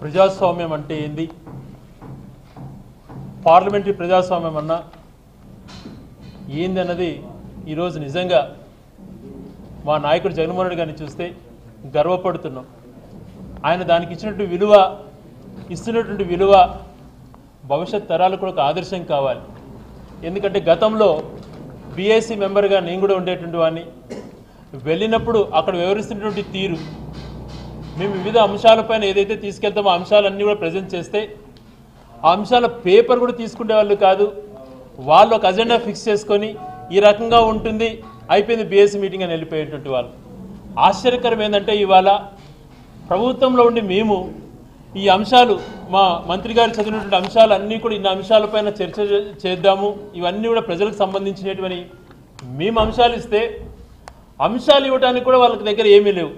ప్రజాస్వామ్యం అంటే ఏంది పార్లమెంటరీ ప్రజాస్వామ్యం అన్నా ఏంది అన్నది ఈరోజు నిజంగా మా నాయకుడు జగన్మోహన్ రెడ్డి గారిని చూస్తే గర్వపడుతున్నాం ఆయన దానికి ఇచ్చినటువంటి విలువ ఇస్తున్నటువంటి విలువ భవిష్యత్ తరాలకు కూడా ఒక ఆదర్శం కావాలి ఎందుకంటే గతంలో బీఎస్సీ మెంబర్గా నేను కూడా ఉండేటువంటి వాడిని వెళ్ళినప్పుడు అక్కడ వివరిస్తున్నటువంటి తీరు మేము వివిధ అంశాలపైన ఏదైతే తీసుకెళ్తామో ఆ అంశాలన్నీ కూడా ప్రజెంట్ చేస్తే ఆ అంశాల పేపర్ కూడా తీసుకునే వాళ్ళు కాదు వాళ్ళు ఒక అజెండా ఫిక్స్ చేసుకొని ఈ రకంగా ఉంటుంది అయిపోయింది బీఎస్సీ మీటింగ్ అని వెళ్ళిపోయేటువంటి వాళ్ళు ఆశ్చర్యకరం ఏంటంటే ఇవాళ ప్రభుత్వంలో ఉండి మేము ఈ అంశాలు మా మంత్రి గారు చదివినటువంటి అంశాలు అన్నీ కూడా ఇన్ని అంశాలపైన చర్చ చే- చేద్దాము ఇవన్నీ కూడా ప్రజలకు సంబంధించినటువంటి మేము అంశాలు ఇస్తే అంశాలు ఇవ్వడానికి కూడా వాళ్ళకి దగ్గర ఏమీ లేవు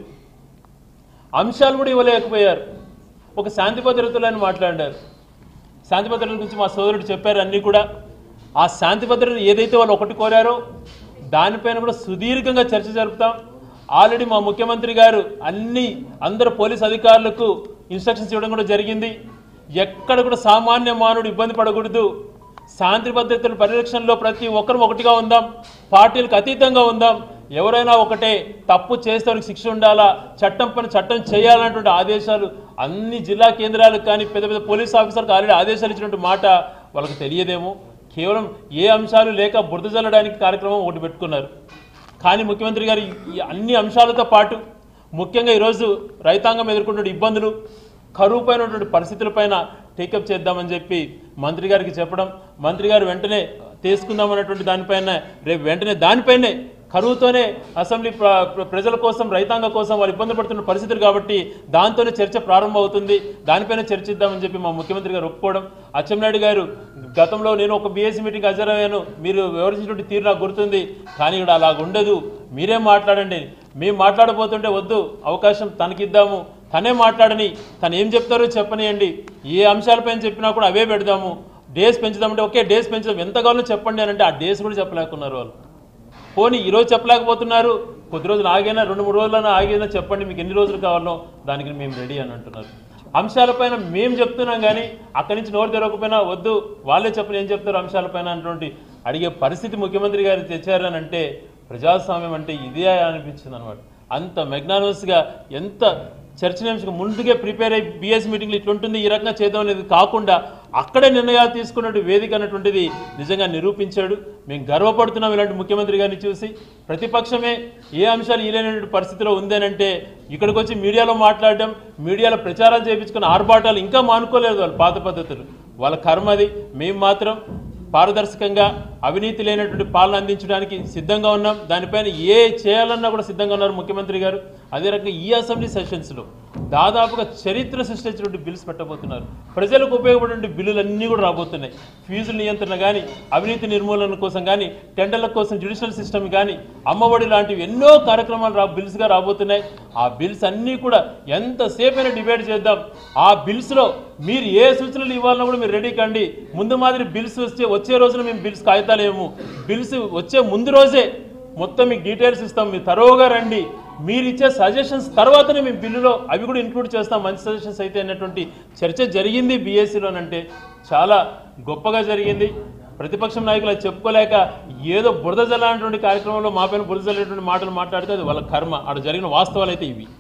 అంశాలు కూడా ఇవ్వలేకపోయారు ఒక శాంతి భద్రతలు అని మాట్లాడారు శాంతి భద్రతల గురించి మా సోదరుడు చెప్పారు అన్నీ కూడా ఆ శాంతి భద్రతలు ఏదైతే వాళ్ళు ఒకటి కోరారో దానిపైన కూడా సుదీర్ఘంగా చర్చ జరుపుతాం ఆల్రెడీ మా ముఖ్యమంత్రి గారు అన్ని అందరు పోలీస్ అధికారులకు ఇన్స్ట్రక్షన్స్ ఇవ్వడం కూడా జరిగింది ఎక్కడ కూడా సామాన్య మానవుడు ఇబ్బంది పడకూడదు శాంతి భద్రతల పరిరక్షణలో ప్రతి ఒక్కరు ఒకటిగా ఉందాం పార్టీలకు అతీతంగా ఉందాం ఎవరైనా ఒకటే తప్పు చేస్తే వారికి శిక్ష ఉండాలా చట్టం పని చట్టం చేయాలన్నటువంటి ఆదేశాలు అన్ని జిల్లా కేంద్రాలకు కానీ పెద్ద పెద్ద పోలీస్ ఆఫీసర్కి ఆల్రెడీ ఆదేశాలు ఇచ్చినటువంటి మాట వాళ్ళకి తెలియదేమో కేవలం ఏ అంశాలు లేక బురద జల్లడానికి కార్యక్రమం ఒకటి పెట్టుకున్నారు కానీ ముఖ్యమంత్రి గారు ఈ- ఈ అన్ని అంశాలతో పాటు ముఖ్యంగా ఈరోజు రైతాంగం ఎదుర్కొంటున్న ఇబ్బందులు కరువు పైన ఉన్నటువంటి పరిస్థితులపైన టేకప్ చేద్దామని చెప్పి మంత్రి గారికి చెప్పడం మంత్రి గారు వెంటనే తీసుకుందామన్నటువంటి దానిపైన రేపు వెంటనే దానిపైనే కరువుతోనే అసెంబ్లీ ప్ర- ప్ర- ప్రజల కోసం రైతాంగ కోసం వాళ్ళు ఇబ్బంది పడుతున్న పరిస్థితులు కాబట్టి దాంతోనే చర్చ ప్రారంభం అవుతుంది దానిపైన చర్చిద్దామని చెప్పి మా ముఖ్యమంత్రి గారు ఒప్పుకోవడం అచ్చెన్నాయుడు గారు గతంలో నేను ఒక బీఎస్సీ మీటింగ్ హాజరయ్యాను మీరు వివరించినటువంటి తీరు నాకు గుర్తుంది కానీ ఇక్కడ అలా ఉండదు మీరే మాట్లాడండి మేము మాట్లాడబోతుంటే వద్దు అవకాశం తనకిద్దాము తనే మాట్లాడని తను ఏం చెప్తారో చెప్పనియండి ఏ అంశాలపైన చెప్పినా కూడా అవే పెడదాము డేస్ పెంచుదామంటే ఓకే డేస్ పెంచుదాం ఎంత కావాలో చెప్పండి అని అంటే ఆ డేస్ కూడా చెప్పలేకున్నారు వాళ్ళు పోనీ ఈరోజు చెప్పలేకపోతున్నారు కొద్ది రోజులు ఆగైనా రెండు మూడు రోజులైనా ఆగైనా చెప్పండి మీకు ఎన్ని రోజులు కావాలో దానికి మేము రెడీ అని అంటున్నారు అంశాలపైన మేము చెప్తున్నాం కానీ అక్కడి నుంచి నోరు తెరవకపోయినా వద్దు వాళ్ళే చెప్పని ఏం చెప్తారు అంశాలపైన అన్నటువంటి అడిగే పరిస్థితి ముఖ్యమంత్రి గారు తెచ్చారని అంటే ప్రజాస్వామ్యం అంటే ఇదే అనిపించింది అనమాట అంత మెగ్నానస్గా ఎంత చర్చనీయాంశంగా ముందుగా ప్రిపేర్ అయ్యి బిఎస్ మీటింగ్లు ఇట్లా ఉంటుంది ఈ రకంగా చేద్దాం అనేది కాకుండా అక్కడే నిర్ణయాలు తీసుకున్నట్టు వేదిక అన్నటువంటిది నిజంగా నిరూపించాడు మేము గర్వపడుతున్నాం ఇలాంటి ముఖ్యమంత్రి గారిని చూసి ప్రతిపక్షమే ఏ అంశాలు ఈలేనటువంటి పరిస్థితిలో ఉందనంటే ఇక్కడికి వచ్చి మీడియాలో మాట్లాడడం మీడియాలో ప్రచారాలు చేయించుకున్న ఆర్భాటాలు ఇంకా మానుకోలేదు వాళ్ళు పాత పద్ధతులు వాళ్ళ కర్మది మేము మాత్రం పారదర్శకంగా అవినీతి లేనటువంటి పాలన అందించడానికి సిద్ధంగా ఉన్నాం దానిపైన ఏ చేయాలన్నా కూడా సిద్ధంగా ఉన్నారు ముఖ్యమంత్రి గారు అదే రకంగా ఈ అసెంబ్లీ సెషన్స్లో దాదాపుగా చరిత్ర సృష్టించినటువంటి బిల్స్ పెట్టబోతున్నారు ప్రజలకు ఉపయోగపడే బిల్లులన్నీ కూడా రాబోతున్నాయి ఫీజుల నియంత్రణ కానీ అవినీతి నిర్మూలన కోసం కానీ టెండర్ల కోసం జ్యుడిషియల్ సిస్టమ్ కానీ అమ్మఒడి లాంటివి ఎన్నో కార్యక్రమాలు రా బిల్స్గా రాబోతున్నాయి ఆ బిల్స్ అన్నీ కూడా ఎంతసేపైనా డిబేట్ చేద్దాం ఆ బిల్స్లో మీరు ఏ సూచనలు ఇవ్వాలన్నా కూడా మీరు రెడీ కండి ముందు మాదిరి బిల్స్ వచ్చే వచ్చే రోజున మేము బిల్స్ కాగితాలు ఏము బిల్స్ వచ్చే ముందు రోజే మొత్తం మీకు డీటెయిల్స్ ఇస్తాం మీరు తరోగా రండి మీరు ఇచ్చే సజెషన్స్ తర్వాతనే మేము బిల్లులో అవి కూడా ఇంక్లూడ్ చేస్తాం మంచి సజెషన్స్ అయితే అన్నటువంటి చర్చ జరిగింది బీఎస్సీలోనంటే చాలా గొప్పగా జరిగింది ప్రతిపక్షం నాయకులు అది చెప్పుకోలేక ఏదో బురద జల్లానటువంటి కార్యక్రమంలో మా పైన బురద జల్లేటువంటి మాటలు మాట్లాడితే అది వాళ్ళ కర్మ అక్కడ జరిగిన వాస్తవాలు అయితే ఇవి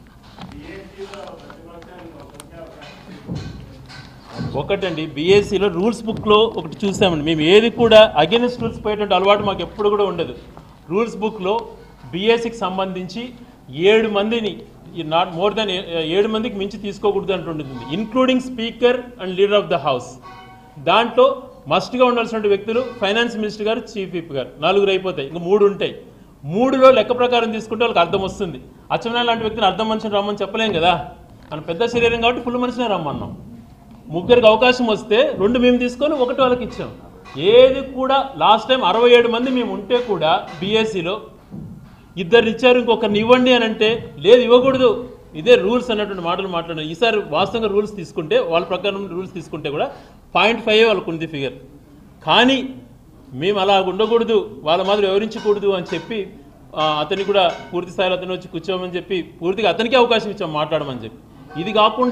ఒకటండి బీఎస్సీలో రూల్స్ బుక్లో ఒకటి చూసామండి మేము ఏది కూడా అగెనిస్ట్ రూల్స్ పోయేటువంటి అలవాటు మాకు ఎప్పుడు కూడా ఉండదు రూల్స్ బుక్లో బీఎస్సీకి సంబంధించి ఏడు మందిని నాట్ మోర్ దెన్ ఏడు మందికి మించి తీసుకోకూడదు అంటుంటుంది including speaker and leader of the house దాంట్లో మస్ట్గా ఉండాల్సిన వ్యక్తులు ఫైనాన్స్ మినిస్టర్ గారు చీఫ్ విప్ గారు నలుగురు అయిపోతాయి ఇంకా మూడు ఉంటాయి మూడులో లెక్క ప్రకారం తీసుకుంటే వాళ్ళకి అర్థం వస్తుంది అచ్చెన్నాయుడు లాంటి వ్యక్తిని అర్థం మనిషిని రమ్మని చెప్పలేం కదా మన పెద్ద శరీరం కాబట్టి ఫుల్ మనిషినే రమ్మన్నాం ముగ్గురికి అవకాశం వస్తే రెండు మేము తీసుకొని ఒకటి వాళ్ళకి ఇచ్చాం ఏది కూడా లాస్ట్ టైం అరవై ఏడు మంది మేము ఉంటే కూడా బీఎస్సీలో ఇద్దరు ఇచ్చారు ఇంకొకరిని ఇవ్వండి అని అంటే లేదు ఇవ్వకూడదు ఇదే రూల్స్ అన్నటువంటి మాటలు మాట్లాడారు ఈసారి వాస్తవంగా రూల్స్ తీసుకుంటే వాళ్ళ ప్రకారం రూల్స్ తీసుకుంటే కూడా పాయింట్ ఫైవ్ వాళ్ళకు ఉంది ఫిగర్ కానీ మేము అలా ఉండకూడదు వాళ్ళ మాదిరి వివరించకూడదు అని చెప్పి ఆ, అతన్ని కూడా పూర్తి స్థాయిలో అతను వచ్చి కూర్చోమని చెప్పి పూర్తిగా అతనికి అవకాశం ఇచ్చాం మాట్లాడమని చెప్పి ఇది కాకుండా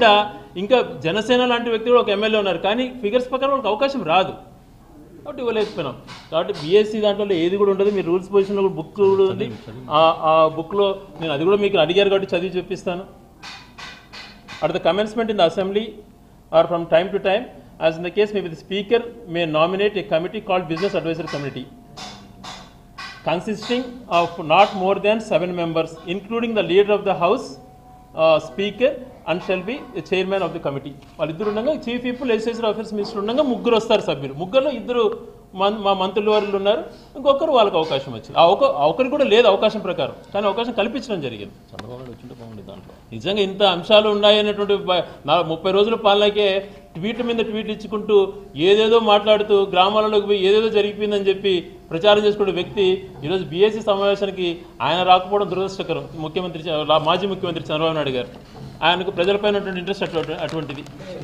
ఇంకా జనసేన లాంటి వ్యక్తి కూడా ఒక ఎమ్మెల్యే ఉన్నారు కానీ ఫిగర్స్ ప్రకారం వాళ్ళకి అవకాశం రాదు కాబట్టి ఇవ్వలేకపోయినాం కాబట్టి బీఎస్సీ దాంట్లో ఏది కూడా ఉండదు మీ రూల్స్ పొజిషన్లో కూడా బుక్ కూడా ఉంది ఆ- ఆ బుక్లో నేను అది కూడా మీకు అడిగారు కాబట్టి చదివి చూపిస్తాను at the commencement in the assembly or from time to time, as in the case maybe the speaker may nominate a committee called business advisory committee consisting of not more than seven members, including the leader of the house, uh, speaker, and shall be the chairman of the committee. వాళ్ళిద్దరు ఉండగా chief whip legislature office minister ఉండగా ముగ్గురు వస్తారు సభ్యులు ముగ్గురులో ఇద్దరు మన్ మా మంత్రులు వారు ఉన్నారు ఇంకొకరు వాళ్ళకి అవకాశం వచ్చింది ఆ ఒక ఒకరికి కూడా లేదు అవకాశం ప్రకారం కానీ అవకాశం కల్పించడం జరిగింది చంద్రబాబు నాయుడు వచ్చింటే బాగుండేది దాంట్లో నిజంగా ఇంత అంశాలు ఉన్నాయనేటువంటి బ- నా ముప్పై రోజుల పాలనకే ట్వీట్ మీద ట్వీట్ ఇచ్చుకుంటూ ఏదేదో మాట్లాడుతూ గ్రామాలలోకి పోయి ఏదేదో జరిగిపోయిందని చెప్పి ప్రచారం చేసుకునే వ్యక్తి ఈరోజు బీఎస్సీ సమావేశానికి ఆయన రాకపోవడం దురదృష్టకరం ముఖ్యమంత్రి చ- లా- మాజీ ముఖ్యమంత్రి చంద్రబాబు నాయుడు గారు ఆయనకు ప్రజలపైన ఉన్నటువంటి ఇంట్రెస్ట్ అటువంటి అటువంటిది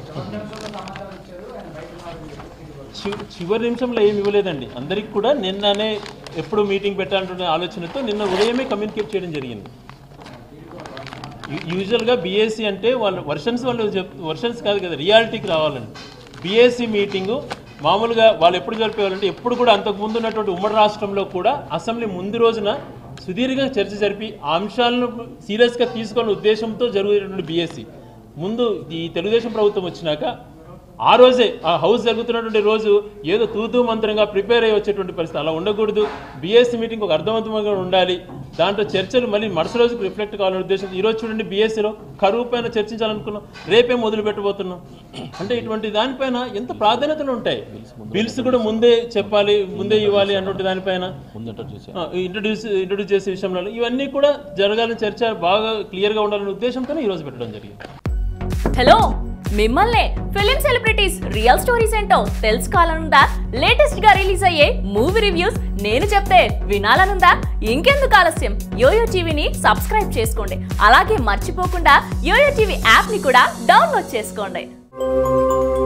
చి- చివరి నిమిషంలో ఏమి ఇవ్వలేదండి అందరికి కూడా నిన్ననే ఎప్పుడు మీటింగ్ పెట్టాలనే ఆలోచనతో నిన్న ఉదయమే కమ్యూనికేట్ చేయడం జరిగింది యూ- యూజువల్గా బీఎస్సీ అంటే వాళ్ళు వర్షన్స్ వాళ్ళు చెప్ వర్షన్స్ కాదు కదా రియాలిటీకి రావాలండి బీఎస్సీ మీటింగు మామూలుగా వాళ్ళు ఎప్పుడు జరిపేవాళ్ళంటే ఎప్పుడు కూడా అంతకు ముందు ఉన్నటువంటి ఉమ్మడి రాష్ట్రంలో కూడా అసెంబ్లీ ముందు రోజున సుదీర్ఘ చర్చ జరిపి ఆ అంశాలను సీరియస్గా తీసుకునే ఉద్దేశంతో జరుగుతున్నటువంటి బీఎస్సీ ముందు ఈ తెలుగుదేశం ప్రభుత్వం వచ్చినాక ఆ రోజే ఆ హౌస్ జరుగుతున్నటువంటి రోజు ఏదో తూతూ మంత్రంగా ప్రిపేర్ అయ్యి వచ్చేటువంటి పరిస్థితి అలా ఉండకూడదు బీఎస్సీ మీటింగ్ ఒక అర్థవంతంగా ఉండాలి దాంట్లో చర్చలు మళ్ళీ మరుసటి రోజుకి రిఫ్లెక్ట్ కావాలనే ఉద్దేశం ఈ రోజు చూడండి బీఎస్సీలో కరువు పైన చర్చించాలనుకున్నాం రేపే మొదలు పెట్టబోతున్నాం అంటే ఇటువంటి దానిపైన ఎంత ప్రాధాన్యతలు ఉంటాయి బిల్స్ కూడా ముందే చెప్పాలి ముందే ఇవ్వాలి అన్నటువంటి దానిపైన ముందంటారు చూసా ఇంట్రడ్యూస్ ఇంట్రడ్యూస్ చేసే విషయంలో ఇవన్నీ కూడా జరగాలని చర్చ బాగా క్లియర్గా ఉండాలనే ఉద్దేశంతోనే ఈ రోజు పెట్టడం జరిగింది హలో మిమ్మల్నే ఫిలిం సెలబ్రిటీస్ రియల్ స్టోరీస్ ఏంటో తెలుసుకోవాలనుందా లేటెస్ట్ గా రిలీజ్ అయ్యే మూవీ రివ్యూస్ నేను చెప్తే వినాలనుందా ఇంకెందుకు ఆలస్యం యోయో టీవీని సబ్స్క్రైబ్ చేసుకోండి అలాగే మర్చిపోకుండా యోయో టీవీ యాప్ ని కూడా డౌన్లోడ్ చేసుకోండి